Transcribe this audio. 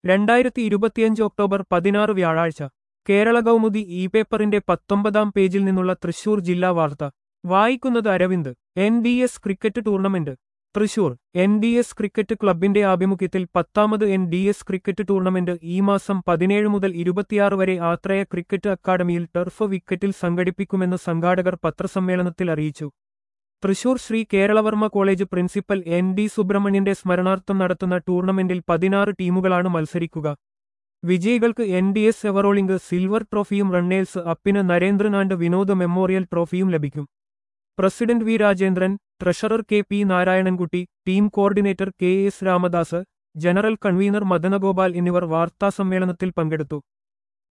രണ്ടായിരത്തി ഇരുപത്തിയഞ്ച് ഒക്ടോബർ പതിനാറ് വ്യാഴാഴ്ച കേരള കൗമുദി ഇ പേപ്പറിന്റെ പത്തൊമ്പതാം പേജിൽ നിന്നുള്ള തൃശൂർ ജില്ലാ വാർത്ത വായിക്കുന്നത് Aravind N D S cricket tournament Thrissur N D S cricket ക്ലബിന്റെ ആഭിമുഖ്യത്തിൽ പത്താമത് N D S cricket tournament ഈ മാസം പതിനേഴ് മുതൽ ഇരുപത്തിയാറ് വരെ ആത്രയ ക്രിക്കറ്റ് അക്കാദമിയിൽ ടർഫ് വിക്കറ്റിൽ സംഘടിപ്പിക്കുമെന്ന് സംഘാടകർ പത്രസമ്മേളനത്തിൽ അറിയിച്ചു Thrissur Sree Keralavarma college principal N D സുബ്രഹ്മണ്യന്റെ സ്മരണാർത്ഥം നടത്തുന്ന ടൂർണമെന്റിൽ പതിനാറ് ടീമുകളാണ് മത്സരിക്കുക വിജയികൾക്ക് N D S everrolling silver ട്രോഫിയും റണ്ണേഴ്സ് അപ്പിന് നരേന്ദ്രനാണ്ട് വിനോദ് മെമ്മോറിയൽ ട്രോഫിയും ലഭിക്കും president V Rajendran treasurer K P Narayanankutty team coordinator K S Ramadas general convener Madanagopal എന്നിവർ വാർത്താസമ്മേളനത്തിൽ പങ്കെടുത്തു